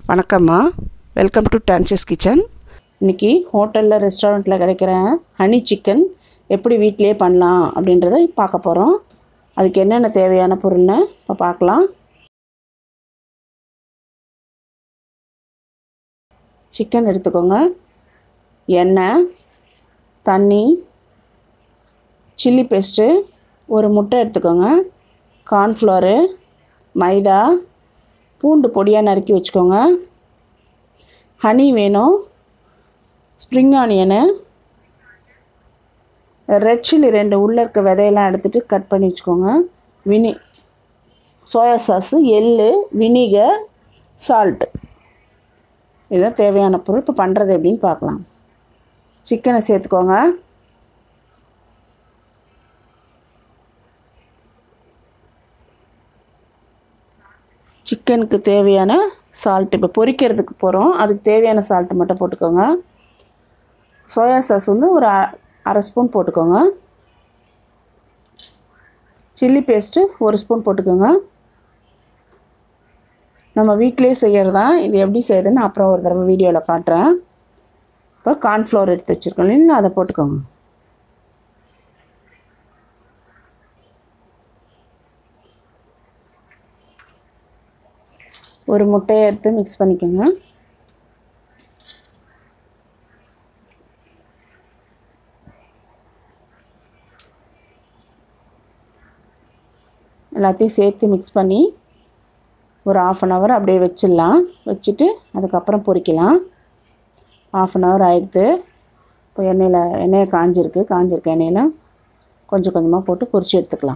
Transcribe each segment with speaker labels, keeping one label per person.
Speaker 1: வணக்கம்மா welcome to dances kitchen இன்றைக்கி ஹோட்டலில் ரெஸ்டாரண்ட்டில் கிடைக்கிற ஹனி சிக்கன் எப்படி வீட்டிலேயே பண்ணலாம் அப்படின்றத பார்க்க போகிறோம் அதுக்கு என்னென்ன தேவையான பொருள்னு இப்போ பார்க்கலாம் சிக்கன் எடுத்துக்கோங்க எண்ணெய் தண்ணி சில்லி பேஸ்ட்டு ஒரு முட்டை எடுத்துக்கோங்க கார்ன்ஃப்ளவரு மைதா பூண்டு பொடியாக நறுக்கி வச்சுக்கோங்க ஹனி வேணும் ஸ்ப்ரிங் ஆனியனு ரெட் சில்லி ரெண்டு உள்ளே இருக்க விதையெல்லாம் எடுத்துகிட்டு கட் பண்ணி வச்சுக்கோங்க வினி சோயா சாஸு எள்ளு வினிகர் சால்ட்டு இதுதான் தேவையான பொருள் இப்போ பண்ணுறது எப்படின்னு பார்க்கலாம் சிக்கனை சேர்த்துக்கோங்க சிக்கனுக்கு தேவையான சால்ட் இப்போ பொரிக்கிறதுக்கு போகிறோம் அதுக்கு தேவையான சால்ட்டு மட்டும் போட்டுக்கோங்க சோயா சாஸ் வந்து ஒரு அ- அரை ஸ்பூன் போட்டுக்கோங்க சில்லி பேஸ்ட்டு ஒரு ஸ்பூன் போட்டுக்கோங்க நம்ம வீட்டிலே செய்கிறது தான் இது எப்படி செய்யுதுன்னு அப்புறம் ஒரு தடவை வீடியோவில் காட்டுறேன் இப்போ கார்ன்ஃப்ளவர் எடுத்து வச்சுருக்கோம் இல்லைங்களா அதை போட்டுக்கோங்க ஒரு முட்டையை எடுத்து மிக்ஸ் பண்ணிக்கோங்க எல்லாத்தையும் சேர்த்து மிக்ஸ் பண்ணி ஒரு ஆஃப் அன் ஹவர் அப்படியே வச்சிடலாம் வச்சுட்டு அதுக்கப்புறம் பொரிக்கலாம் ஆஃப் அன் ஹவர் ஆயிடுத்து இப்போ எண்ணெயில் எண்ணெயை காஞ்சிருக்கு காஞ்சிருக்க எண்ணெயில் கொஞ்சம் கொஞ்சமாக போட்டு பொரிச்சு எடுத்துக்கலாம்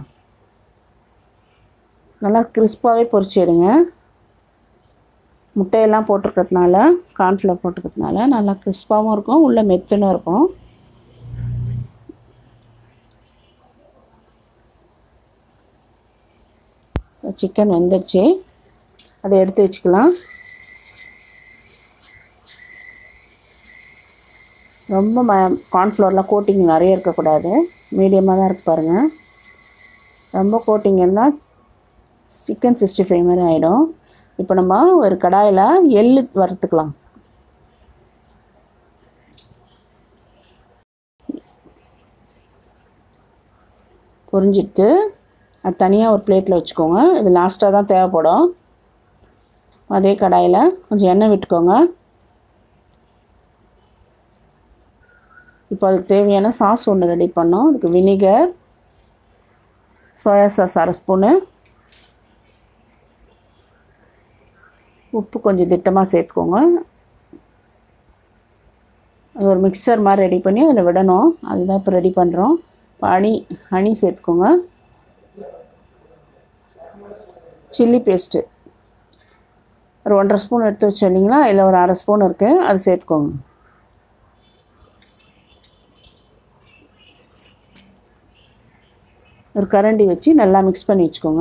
Speaker 1: நல்லா கிறிஸ்பாகவே பொரிச்சு எடுங்க முட்டையெல்லாம் போட்டிருக்கிறதுனால கார்ன்ஃப்ளவர் போட்டிருக்கிறதுனால நல்லா கிறிஸ்பாகவும் இருக்கும் உள்ளே மெத்துனும் இருக்கும் சிக்கன் வெந்துருச்சு அதை எடுத்து வச்சுக்கலாம் ரொம்ப ம கார்ன்ஃப்ளவரில் கோட்டிங் நிறைய இருக்கக்கூடாது மீடியமாக தான் இருக்கு பாருங்கள் ரொம்ப கோட்டிங் இருந்தால் சிக்கன் சிக்ஸ்டி ஃபைவ் மாதிரி ஆகிடும் இப்போ நம்ம ஒரு கடாயில் எள்ளு வறுத்துக்கலாம் பொரிஞ்சிட்டு அது தனியாக ஒரு பிளேட்டில் வச்சுக்கோங்க இது லாஸ்ட்டாக தான் தேவைப்படும் அதே கடாயில் கொஞ்சம் எண்ணெய் விட்டுக்கோங்க இப்போ அதுக்கு தேவையான சாஸ் ஒன்று ரெடி பண்ணோம் அதுக்கு வினிகர் சோயா சாஸ் அரை ஸ்பூனு உப்பு கொஞ்சம் திட்டமாக சேர்த்துக்கோங்க அது ஒரு மிக்சர் மாதிரி ரெடி பண்ணி அதில் விடணும் அதுதான் இப்போ ரெடி பண்ணுறோம் இப்போ ஹனி ஹனி சேர்த்துக்கோங்க சில்லி பேஸ்ட்டு ஒரு ஒன்றரை ஸ்பூன் எடுத்து வச்சோம் இல்லைங்களா இல்லை ஒரு அரை ஸ்பூன் இருக்குது அது சேர்த்துக்கோங்க ஒரு கரண்டி வச்சு நல்லா மிக்ஸ் பண்ணி வச்சுக்கோங்க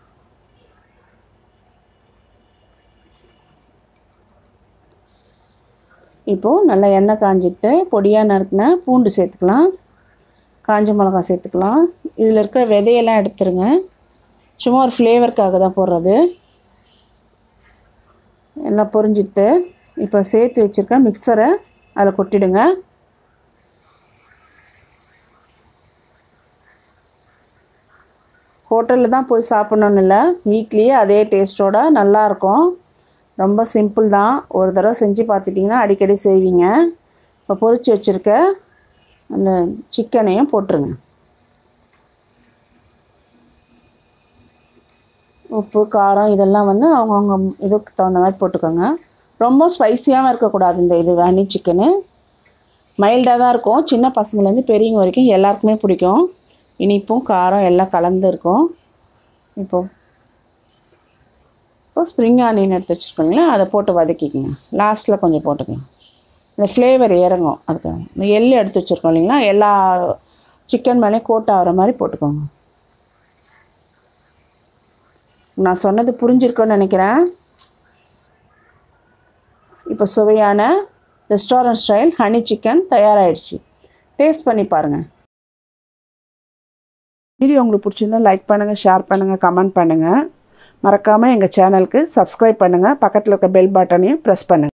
Speaker 1: இப்போது நல்லா எண்ணெய் காஞ்சிட்டு பொடியாக நறுக்கின பூண்டு சேர்த்துக்கலாம் காஞ்ச மிளகாய் சேர்த்துக்கலாம் இதில் இருக்கிற விதையெல்லாம் எடுத்துருங்க சும்மா ஒரு ஃப்ளேவருக்காக தான் போடுறது எல்லாம் பொரிஞ்சிட்டு இப்போ சேர்த்து வச்சுருக்க மிக்சரை அதில் கொட்டிடுங்க ஹோட்டலில் தான் போய் சாப்பிட்ணுன்னு இல்லை வீட்லேயே அதே டேஸ்ட்டோட நல்லாயிருக்கும் ரொம்ப சிம்பிள் தான் ஒரு தடவை செஞ்சு பார்த்துட்டிங்கன்னா அடிக்கடி செய்வீங்க இப்போ பொரிச்சு வச்சுருக்க அந்த சிக்கனையும் போட்டுருங்க உப்பு காரம் இதெல்லாம் வந்து அவங்கவுங்க இதுக்கு தகுந்த மாதிரி போட்டுக்கோங்க ரொம்ப ஸ்பைசியாகவும் இருக்கக்கூடாது இந்த இது ஹனி சிக்கனு மைல்டாக தான் இருக்கும் சின்ன பசங்கள்லேருந்து பெரியவங்க வரைக்கும் எல்லாருக்குமே பிடிக்கும் இனிப்பும் காரம் எல்லாம் கலந்து இருக்கும் இப்போ இப்போ ஸ்ப்ரிங் ஆனியன் எடுத்து வச்சுருக்கோங்களா அதை போட்டு வதக்கிக்கங்க லாஸ்ட்டில் கொஞ்சம் போட்டுக்கலாம் இந்த ஃப்ளேவர் இறங்கும் அதுக்கு இந்த எள்ளு எடுத்து வச்சுருக்கோம் இல்லைங்களா எல்லா சிக்கன் மேலேயும் கோட் ஆகிற மாதிரி போட்டுக்கோங்க நான் சொன்னது புரிஞ்சிருக்கோன்னு நினைக்கிறேன் இப்போ சுவையான ரெஸ்டாரண்ட் ஸ்டைல் ஹனி சிக்கன் தயாராகிடுச்சு டேஸ்ட் பண்ணி பாருங்கள் வீடியோ உங்களுக்கு பிடிச்சிருந்தா லைக் பண்ணுங்கள் ஷேர் பண்ணுங்கள் கமெண்ட் பண்ணுங்கள் மறக்காமல் எங்கள் சேனலுக்கு சப்ஸ்கிரைப் பண்ணுங்கள் பக்கத்தில் இருக்க பெல் பட்டனையும் ப்ரெஸ் பண்ணுங்கள்